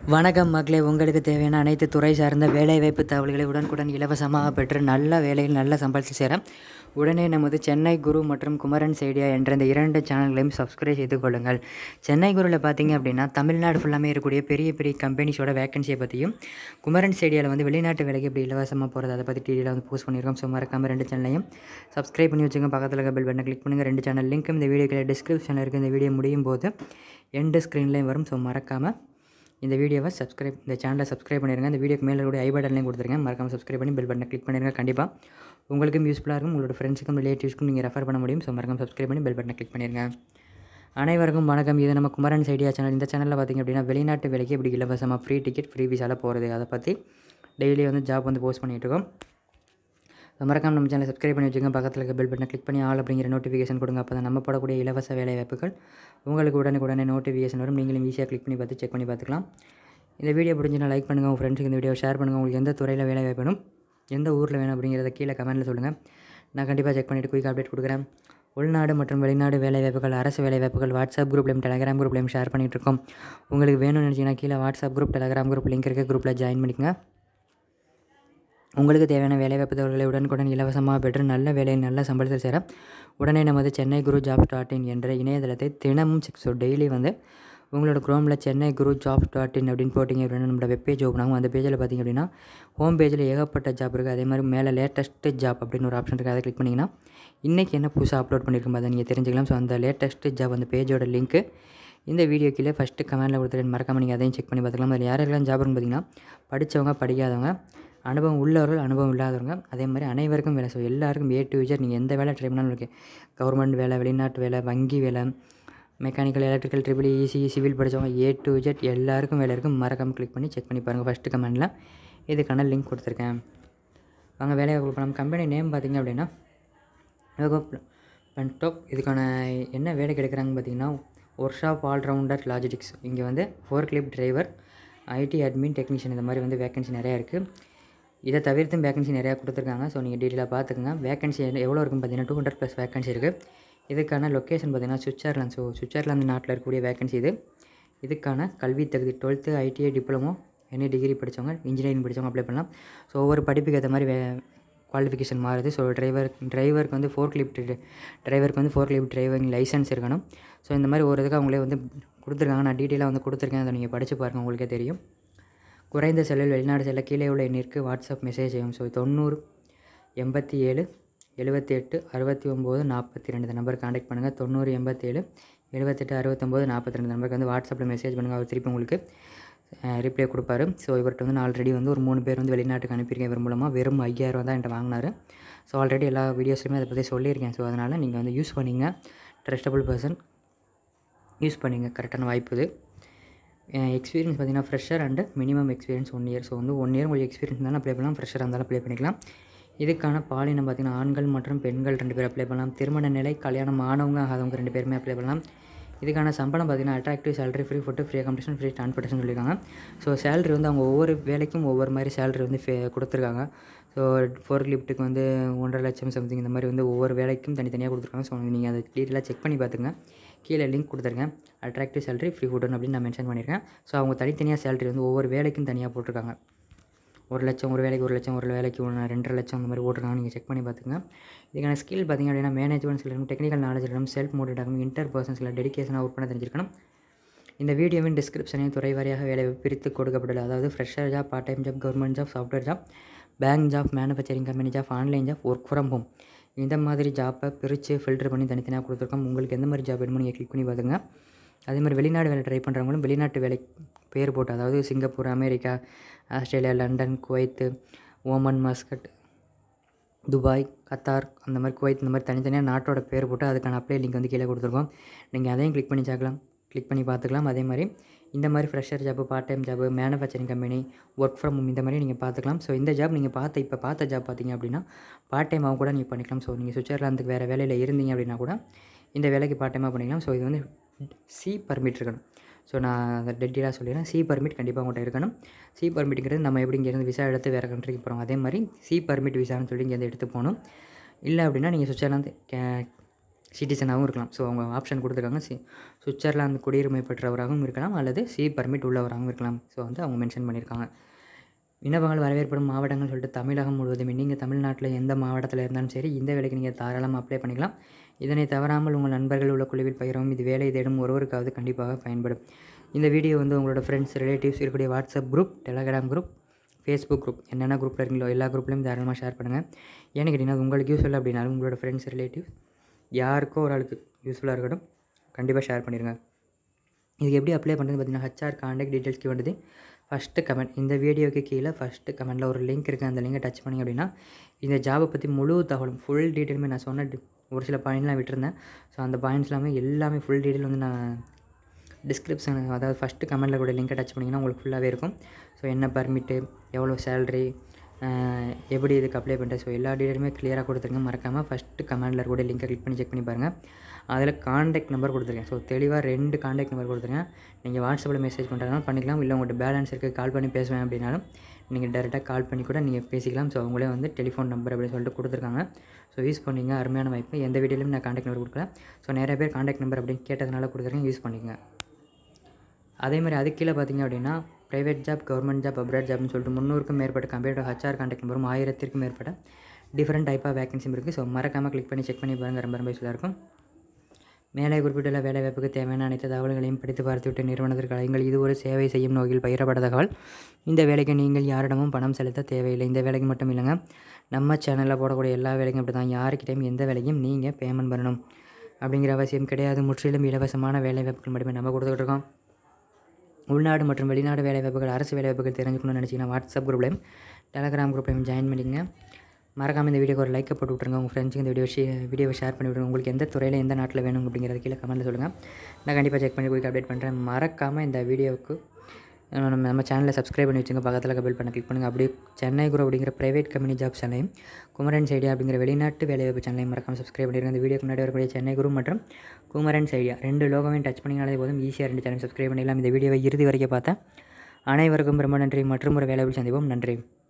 வணக்கம் மக்களே உங்களுக்கு தேவையான அனைத்து துறை சார்ந்த வேலைவாய்ப்பு தகவல்களை உடனுக்குடன் இலவசமாக பெற்று நல்ல வேலையில் நல்ல சம்பளத்தில் சேர உடனே நமது சென்னை குரு மற்றும் குமரன் செய்டியா என்ற இந்த இரண்டு சேனல்களையும் சப்ஸ்கிரைப் செய்து கொள்ளுங்கள் சென்னை குருவில் பார்த்தீங்க அப்படின்னா தமிழ்நாடு ஃபுல்லாமே இருக்கக்கூடிய பெரிய பெரிய கம்பெனிஸோட வேகன்சியை பற்றியும் குமரன் செய்டியாவில் வந்து வெளிநாட்டு வேலைக்கு எப்படி இலவசமாக போகிறது அதை பற்றி டிவியில் வந்து போஸ்ட் பண்ணியிருக்கோம் ஸோ மறக்காமல் ரெண்டு சேனலையும் சப்ஸ்கிரைப் பண்ணி வச்சுங்க பக்கத்தில் இருக்க பெல் பட்டனை கிளிக் பண்ணுங்கள் ரெண்டு சேனல் லிங்க்கும் இந்த வீடியோக்கில் டிஸ்கிரிப்ஷனில் இருக்குது இந்த வீடியோ முடியும் போது எண்டு ஸ்க்ரீன்லேயும் வரும் ஸோ மறக்காமல் இந்த வீடியோவை சப்ஸ்கிரைப் இந்த சேனலை சப்ஸ்கிரைப் பண்ணிடுங்க இந்த வீடியோக்கு மேலே கூட ஐ பட்டன்லையும் கொடுத்துருங்க மறக்காமல் சப்ஸ்கிரைப் பண்ணி பெல் பட்டனை கிளிக் பண்ணிடுங்க கண்டிப்பாக உங்களுக்கும் யூஸ்ஃபுல்லாக இருக்கும் உங்களோட ஃப்ரெண்ட்ஸுக்கும் ரிலேட்டிவ்ஸ்க்கும் நீங்கள் ரெஃபர் பண்ண முடியும் ஸோ மறக்காமல் சப்ஸ்கிரைப் பண்ணி பெல் பட்டனை கிளிக் பண்ணிடுங்க அனைவருக்கும் வணக்கம் இது நம்ம குமரன் ஐடியா சேனல் இந்த சேனலில் பார்த்திங்க அப்படின்னா வெளிநாட்டு வேலைக்கு எப்படி இலவசமாக ஃப்ரீ டிக்கெட் ஃப்ரீ விசாவில் போகிறது அதை பற்றி டெய்லி வந்து ஜாப் வந்து போஸ்ட் பண்ணிகிட்டு இருக்கோம் ஸோ மறக்காம நம்ம சேனலை சப்ஸ்கிரைப் பண்ணி வச்சுங்க பக்கத்தில் இருக்க பெல் பட்டனை கிளிக் பண்ணி ஆல் அப்படிங்கிற நோட்டிஃபிகேஷன் கொடுங்க அப்போ தான் நம்ம போடக்கூடிய இலவச வேலை வாய்ப்புகள் உங்களுக்கு உடனுக்குடனே நோட்டிஃபிகேஷன் வரும் நீங்களும் ஈஸியாக கிளிக் பண்ணி பார்த்து செக் பண்ணி பார்த்துக்கலாம் இந்த வீடியோ பிடிச்சினா லைக் பண்ணுங்கள் உங்கள் ஃப்ரெண்ட்ஸுக்கு இந்த வீடியோ ஷேர் பண்ணுங்கள் உங்களுக்கு எந்த துறையில் வேலை வாய்ப்பு எந்த ஊரில் வேணும் அப்படிங்கிறத கீழே கமெண்ட்டில் சொல்லுங்கள் நான் கண்டிப்பாக செக் பண்ணிவிட்டு குயிக் அப்டேட் கொடுக்குறேன் உள்நாடு மற்றும் வெளிநாடு வேலைவாய்ப்புகள் அரசு வேலைவாய்ப்புகள் வாட்ஸ்அப் குரூப்லையும் டெலகிராம் குரூப்லையும் ஷேர் பண்ணிகிட்டு இருக்கோம் உங்களுக்கு வேணும்னு நினச்சிங்கன்னா கீழே WhatsApp group Telegram group link இருக்க குரூப்பில் ஜாயின் பண்ணிக்கங்க உங்களுக்கு தேவையான வேலைவாய்ப்பு தகவல்களை உடனுக்குடன் இலவசமாக பெற்று நல்ல வேலையில் நல்ல சம்பளத்தில் சேர உடனே நமது Chennai Guru job dot in என்ற இணையதளத்தை தினமும் சிக்ஸ் ஸோ டெய்லி வந்து உங்களோட குரோமில் Chennai Guru job dot in அப்படின்னு போட்டிங்க அப்படின்னா நம்மளோட வெப் பேஜ் ஓப்பன் ஆகும் அந்த பேஜில் பார்த்திங்க அப்படின்னா ஹோம் பேஜில் ஏகப்பட்ட ஜாப் இருக்குது அதே மாதிரி மேலே லேட்டஸ்ட் ஜாப் அப்படின்னு ஒரு ஆப்ஷன் இருக்குது அதை கிளிக் பண்ணிங்கன்னா இன்றைக்கி என்ன புதுசாக அப்லோட் பண்ணியிருக்கோம் அதை நீங்கள் தெரிஞ்சுக்கலாம் ஸோ அந்த லேட்டஸ்ட் ஜாப் அந்த பேஜோட லிங்க்கு இந்த வீடியோ கீழே ஃபஸ்ட்டு கமெண்ட்டில் கொடுத்துட்டு மறக்காமல் நீங்கள் அதையும் செக் பண்ணி பார்த்துக்கலாம் அதில் யாரெல்லாம் ஜாப் இருக்குன்னு பார்த்தீங்கன்னா படித்தவங்க படிக்காதவங்க அனுபவம் உள்ளவர்கள் அனுபவம் இல்லாதவங்க அதே மாதிரி அனைவருக்கும் வேலை ஸோ எல்லாருக்கும் ஏ டு விஜர் நீங்கள் எந்த வேலை ட்ரை பண்ணாலும் இருக்கு கவர்மெண்ட் வேலை வெளிநாட்டு வேலை வங்கி வேலை mechanical electrical triple EC civil படித்தவங்க ஏ டு விஜெட் எல்லாருக்கும் வேலை இருக்கும் மறக்காமல் கிளிக் பண்ணி செக் பண்ணி பாருங்கள் ஃபஸ்ட்டு கமெண்டில் இதுக்கான லிங்க் கொடுத்துருக்கேன் வாங்க வேலையை கொடுப்போம் கம்பெனி நேம் பார்த்திங்க அப்படின்னா பென்டோப் இதுக்கான என்ன வேலை கிடைக்கிறாங்க பார்த்தீங்கன்னா ஒர்க் ஷாப் ஆல்ரவுண்டர் லாஜிஸ்டிக்ஸ் இங்கே வந்து forklift driver IT admin technician இந்த மாதிரி வந்து வேகன்சி நிறையா இருக்குது இதை தவிர்த்தும் வேகன்சி நிறையா கொடுத்துருக்காங்க ஸோ நீங்கள் டீட்டெயிலாக பார்த்துக்கோங்க வேகன்சி எவ்வளோ இருக்குன்னு பார்த்தீங்கன்னா டூ ஹண்ட்ரட் ப்ளஸ் வேகன்சி இருக்குது இதுக்கான லொக்கேஷன் பார்த்தீங்கன்னா சுவிட்சர்லாந்து ஸோ சுவிட்சர்லாந்து நாட்டில் இருக்கக்கூடிய வேகன்சி இது இதுக்கான கல்வி தகுதி twelfth ITI diploma any degree படித்தவங்க இன்ஜினியரிங் படித்தவங்க அப்ளை பண்ணலாம் ஸோ ஒவ்வொரு படிப்புக்கு ஏற்ற மாதிரி வே குவாலிஃபிகேஷன் மாறுது ஸோ டிரைவர் டிரைவருக்கு வந்து ஃபோர் கிளிப் டிரைவருக்கு வந்து ஃபோர் கிளிப் டிரைவிங் லைசன்ஸ் இருக்கணும் ஸோ இந்த மாதிரி ஒரு இதுக்கு அவங்களே வந்து கொடுத்துருக்காங்க நான் டீட்டெயிலாக வந்து கொடுத்துருக்கேன் அதை நீங்கள் படித்து பாருங்கள் உங்களுக்கே தெரியும் குறைந்த செல்லில் வெளிநாடு செல்ல கீழே உள்ள எண்ணிற்கு வாட்ஸ்அப் மெசேஜ் செய்யும் ஸோ தொண்ணூறு எண்பத்தி ஏழு எழுபத்தி எட்டு அறுபத்தி ஒம்பது நாற்பத்தி ரெண்டு இந்த நம்பர் காண்டாக்ட் பண்ணுங்கள் தொண்ணூறு எண்பத்தி ஏழு எழுபத்தெட்டு அறுபத்தொம்போது நாற்பத்தி ரெண்டு நம்பருக்கு வந்து வாட்ஸ்அப்பில் மெசேஜ் பண்ணுங்கள் அவர் திருப்பி உங்களுக்கு ரிப்ளை கொடுப்பாரு ஸோ இவர்கிட்ட வந்து நான் ஆல்ரெடி வந்து ஒரு மூணு பேர் வந்து வெளிநாட்டுக்கு அனுப்பியிருக்கேன் இவர் மூலமாக வெறும் ஐயாயிரம் தான் என்கிட்ட வாங்கினார் ஸோ ஆல்ரெடி எல்லா வீடியோஸ்லையுமே அதை பற்றி சொல்லியிருக்கேன் ஸோ அதனால் நீங்கள் வந்து யூஸ் பண்ணிங்க ட்ரஸ்டபுள் பர்சன் யூஸ் பண்ணிங்க கரெக்டான வாய்ப்பு இது எக்ஸ்பீரியன்ஸ் பார்த்தீங்கன்னா fresher and minimum experience one year so வந்து ஒன் இயர் உங்களுக்கு எக்ஸ்பீரியன்ஸ் இருந்தாலும் அப்ளை பண்ணலாம் ஃப்ரெஷராக இருந்தாலும் அப்ளை பண்ணிக்கலாம் இதுக்கான பாலினம் பார்த்திங்கன்னா ஆண்கள் மற்றும் பெண்கள் ரெண்டு பேர் அப்ளை பண்ணலாம் திருமண நிலை கல்யாணம் ஆனவங்க ஆகாதவங்க ரெண்டு பேருமே அப்ளை பண்ணலாம் இதுக்கான சம்பளம் பார்த்திங்கன்னா attractive salary free food free accommodation free transportation சொல்லியிருக்காங்க ஸோ சேலரி வந்து அவங்க ஒவ்வொரு வேலைக்கும் ஒவ்வொரு மாதிரி சேலரி வந்து ஃபே கொடுத்துருக்காங்க ஸோ ஃபோர் லிஃப்ட்டுக்கு வந்து ஒன்றரை லட்சம் சம்திங் இந்த மாதிரி வந்து ஒவ்வொரு வேலைக்கும் தனித்தனியாக கொடுத்துருக்காங்க ஸோ நீங்கள் அதை டீட்டெயிலாக செக் பண்ணி பார்த்துங்க கீழே லிங்க் கொடுத்துருக்கேன் அட்ராக்டிவ் சேலரி ஃப்ரீ ஃபுட்டுன்னு அப்படின்னு நான் மென்ஷன் பண்ணியிருக்கேன் ஸோ அவங்க தனித்தனியாக சேலரி வந்து ஒவ்வொரு வேலைக்கும் தனியாக போட்டிருக்காங்க ஒரு லட்சம் ஒரு வேலைக்கு ஒரு லட்சம் ஒரு வேலைக்கு ஒன்று ரெண்டரை லட்சம் அந்த மாதிரி போட்டிருக்காங்க நீங்கள் செக் பண்ணி பார்த்துங்க இதுக்கான ஸ்கில் பார்த்திங்க அப்படின்னா மேனேஜ்மெண்ட் இருக்கணும் டெக்னிக்கல் நாலேஜ் இருக்கணும் செல்ஃப் மோட்டிவேட் ஆகணும் இன்டர் பர்சன்ஸில் டெடிக்கேஷனாக ஒர்க் பண்ண தெரிஞ்சிருக்கணும் இந்த வீடியோவின் டிஸ்கிரிப்ஷனையும் துறை வாரியாக வேலை பிரித்து கொடுக்கப்படல அதாவது fresher job part time job government job software job bank job manufacturing company job online job work from home இந்த மாதிரி ஜாப்பை பிரித்து ஃபில்டர் பண்ணி தனித்தனியாக கொடுத்துருக்கோம் உங்களுக்கு எந்த மாதிரி ஜாப் வேணுமோ நீங்கள் கிளிக் பண்ணி பார்த்துங்க அதே மாதிரி வெளிநாடு வேலை ட்ரை பண்ணுறவங்களும் வெளிநாட்டு வேலை பேர் போட்டு அதாவது Singapore America Australia London Kuwait Oman Muscat Dubai Qatar அந்த மாதிரி குவைத் இந்த மாதிரி தனித்தனியாக நாட்டோட பேர் போட்டு அதுக்கான அப்ளை லிங்க் வந்து கீழே கொடுத்துருக்கோம் நீங்கள் அதையும் கிளிக் பண்ணி பார்க்கலாம் கிளிக் பண்ணி பார்த்துக்கலாம் அதே மாதிரி இந்த மாதிரி fresher job part time job manufacturing company work from home இந்த மாதிரி நீங்கள் பார்த்துக்கலாம் ஸோ இந்த ஜாப் நீங்கள் பார்த்த இப்போ பார்த்த ஜாப் பார்த்தீங்க அப்படின்னா பார்ட் டைமாக கூட நீங்கள் பண்ணிக்கலாம் ஸோ நீங்கள் சுவிட்சர்லாந்துக்கு வேறு வேலையில் இருந்தீங்க அப்படின்னா கூட இந்த வேலைக்கு பார்ட் டைமாக பண்ணிக்கலாம் ஸோ இது வந்து சி பர்மிட் இருக்கணும் ஸோ நான் அதை டெட்டீலாக சொல்லிடுறேன் சி பர்மிட் கண்டிப்பாக உங்கள்கிட்ட இருக்கணும் சி பர்மிட்டுங்கிறது நம்ம எப்படி இங்கேருந்து விசா எடுத்து வேறு கண்ட்ரிக்கு போகிறோம் அதே மாதிரி சி பர்மிட் விசான்னு சொல்லி இங்கேருந்து எடுத்து போகணும் இல்லை அப்படின்னா நீங்கள் சுவிட்சர்லாந்து கே சிட்டிசனாகவும் இருக்கலாம் ஸோ அவங்க ஆப்ஷன் கொடுத்துருக்காங்க சி சுவிட்சர்லாந்து குடியுரிமை பெற்றவராகவும் இருக்கலாம் அல்லது சி பர்மிட் உள்ளவராகவும் இருக்கலாம் ஸோ வந்து அவங்க மென்ஷன் பண்ணியிருக்காங்க விண்ணப்பங்கள் வரவேற்படும் மாவட்டங்கள் சொல்லிட்டு தமிழகம் முழுவதும் நீங்கள் தமிழ்நாட்டில் எந்த மாவட்டத்தில் இருந்தாலும் சரி இந்த வேலைக்கு நீங்கள் தாராளமாக அப்ளை பண்ணிக்கலாம் இதனை தவறாமல் உங்கள் நண்பர்கள் உள்ள குழுவில் பகிரவும் இது வேலை தேடும் ஒருவருக்காவது கண்டிப்பாக பயன்படும் இந்த வீடியோ வந்து உங்களோட ஃப்ரெண்ட்ஸ் ரிலேட்டிவ்ஸ் இருக்கக்கூடிய WhatsApp group Telegram group Facebook group என்னென்ன குரூப்பில் இருக்கீங்களோ எல்லா குரூப்லையும் தாராளமாக ஷேர் பண்ணுங்கள் ஏன்னு கேட்டிங்கன்னா அது உங்களுக்கு யூஸ்ஃபுல் அப்படின்னாலும் உங்களோட ஃப்ரெண்ட்ஸ் ரிலேட்டிவ்ஸ் யாருக்கோ ஒரு ஆளுக்கு யூஸ்ஃபுல்லாக இருக்கட்டும் கண்டிப்பாக ஷேர் பண்ணிடுங்க இதுக்கு எப்படி அப்ளை பண்ணுறது பார்த்தீங்கன்னா ஹச்ஆர் காண்டாக்ட் டீட்டெயில்ஸ்க்கு வேண்டியது ஃபஸ்ட்டு கமெண்ட் இந்த வீடியோக்கு கீழே ஃபஸ்ட்டு கமெண்ட்டில் ஒரு லிங்க் இருக்குது அந்த லிங்கை டச் பண்ணிங்க அப்படின்னா இந்த ஜாபை பற்றி முழு தகவலும் ஃபுல் டீட்டெயிலுமே நான் சொன்ன டி- ஒரு சில பாயிண்ட்லாம் விட்டுருந்தேன் ஸோ அந்த பாயிண்ட்ஸ் எல்லாமே எல்லாமே ஃபுல் டீட்டெயில் வந்து நான் டிஸ்கிரிப்ஷன் அதாவது ஃபஸ்ட்டு கமெண்ட்டில் கூட லிங்கை டச் பண்ணிங்கன்னா உங்களுக்கு ஃபுல்லாகவே இருக்கும் ஸோ என்ன பர்மிட்டு எவ்வளோ சேல்ரி எப்படி இதுக்கு அப்ளை பண்ணுறது ஸோ எல்லா டீட்டெயிலுமே கிளியராக கொடுத்துருங்க மறக்காமல் ஃபஸ்ட்டு கமெண்டில் கூட லிங்கை கிளிக் பண்ணி செக் பண்ணி பாருங்கள் அதில் காண்டாக்ட் நம்பர் கொடுத்துருக்கேன் ஸோ தெளிவாக ரெண்டு காண்டாக்ட் நம்பர் கொடுத்துருக்கேன் நீங்கள் வாட்ஸ்அப்பில் மெசேஜ் பண்ணுறதுனாலும் பண்ணிக்கலாம் இல்லை உங்கள்கிட்ட பேலன்ஸ் இருக்குது கால் பண்ணி பேசுவேன் அப்படின்னாலும் நீங்கள் டேரெக்டாக கால் பண்ணி கூட நீங்கள் பேசிக்கலாம் ஸோ அவங்களே வந்து டெலிஃபோன் நம்பர் அப்படின்னு சொல்லிட்டு கொடுத்துருக்காங்க ஸோ யூஸ் பண்ணிங்க அருமையான வாய்ப்பு எந்த வீடியோலையும் நான் காண்டாக்ட் நம்பர் கொடுக்கல ஸோ நிறைய பேர் காண்டாக்ட் நம்பர் அப்படின்னு கேட்டதுனால கொடுத்துருக்கேன் யூஸ் பண்ணிக்கங்க அதே மாதிரி அது கீழே பார்த்தீங்க அப்படின்னா private job government job abroad ஜாப்னு சொல்லிட்டு முந்நூறுக்கும் மேற்பட்ட கம்ப்யூட்டர் ஹச்ஆர் காண்டாக்ட் நம்பரும் ஆயிரத்திற்கும் மேற்பட்ட டிஃப்ரெண்ட் டைப் ஆஃப் வேகன்சியும் இருக்குது ஸோ மறக்காமல் கிளிக் பண்ணி செக் பண்ணி பாருங்கள் ரொம்ப ரொம்ப யூஸ்ஃபுல்லாக இருக்கும் மேலே குறிப்பிட்டுள்ள வேலைவாய்ப்புக்கு தேவையான அனைத்து தகவல்களையும் படித்து பார்த்துவிட்டு நிறுவனத்திற்கு அழைங்கள் இது ஒரு சேவை செய்யும் நோக்கில் பகிரப்பட்ட தகவல் இந்த வேலைக்கு நீங்கள் யாரிடமும் பணம் செலுத்த தேவையில்லை இந்த வேலைக்கு மட்டும் இல்லைங்க நம்ம சேனலில் போடக்கூடிய எல்லா வேலைக்கும் அப்படி தான் யாருக்கிட்டையும் எந்த வேலைக்கும் நீங்கள் பேமெண்ட் பண்ணணும் அப்படிங்கிற அவசியம் கிடையாது முற்றிலும் இலவசமான வேலைவாய்ப்புகள் மட்டுமே நம்ம கொடுத்துக்கிட்டு இருக்கோம் உள்நாடு மற்றும் வெளிநாடு வேலைவாய்ப்புகள் அரசு வேலைவாய்ப்புகள் தெரிஞ்சுக்கணும்னு நினச்சிங்கன்னா வாட்ஸ்அப் குரூப்லையும் டெலகிராம் குரூப்லையும் ஜாயின் பண்ணிக்கங்க மறக்காமல் இந்த வீடியோக்கு ஒரு லைக்கை போட்டு விட்ருங்க உங்கள் ஃப்ரெண்ட்ஸுக்கு இந்த வீடியோ ஷே வீடியோவை ஷேர் பண்ணி விட்ருங்க உங்களுக்கு எந்த துறையில் எந்த நாட்டில் வேணும் அப்படிங்கிறத கீழே கமெண்ட்டில் சொல்லுங்கள் நான் கண்டிப்பாக செக் பண்ணி போய் அப்டேட் பண்ணுறேன் மறக்காமல் இந்த வீடியோவுக்கு அஹ், நம்ம நம்ம சேனலை சப்ஸ்கிரைப் பண்ணி வச்சுங்க பக்கத்தில் பெல் பண்ண கிளிக் பண்ணுங்கள் அப்படியே சென்னை குரூப் அப்படிங்கிற ப்ரைவேட் கம்பெனி ஜாப் சேனலையும் குமரன் ஐடியா அப்படிங்கிற வெளிநாட்டு வேலைவாய்ப்பு சேனலையும் மறக்காமல் சப்ஸ்கிரைப் பண்ணிடுங்க இந்த வீடியோக்கு முன்னாடி வரக்கூடிய சென்னை குரூப் மற்றும் குமரன் ஐடியா ரெண்டு லோகோவையும் டச் பண்ணிங்கனாலே போதும் ஈஸியாக ரெண்டு சேனல் சப்ஸ்கிரைப் பண்ணிடலாம் இந்த வீடியோவை இறுதி வரைக்கும் பார்த்தேன் அனைவருக்கும் ரொம்ப நன்றி மற்றும் ஒரு வேலையில் சந்திப்போம் நன்றி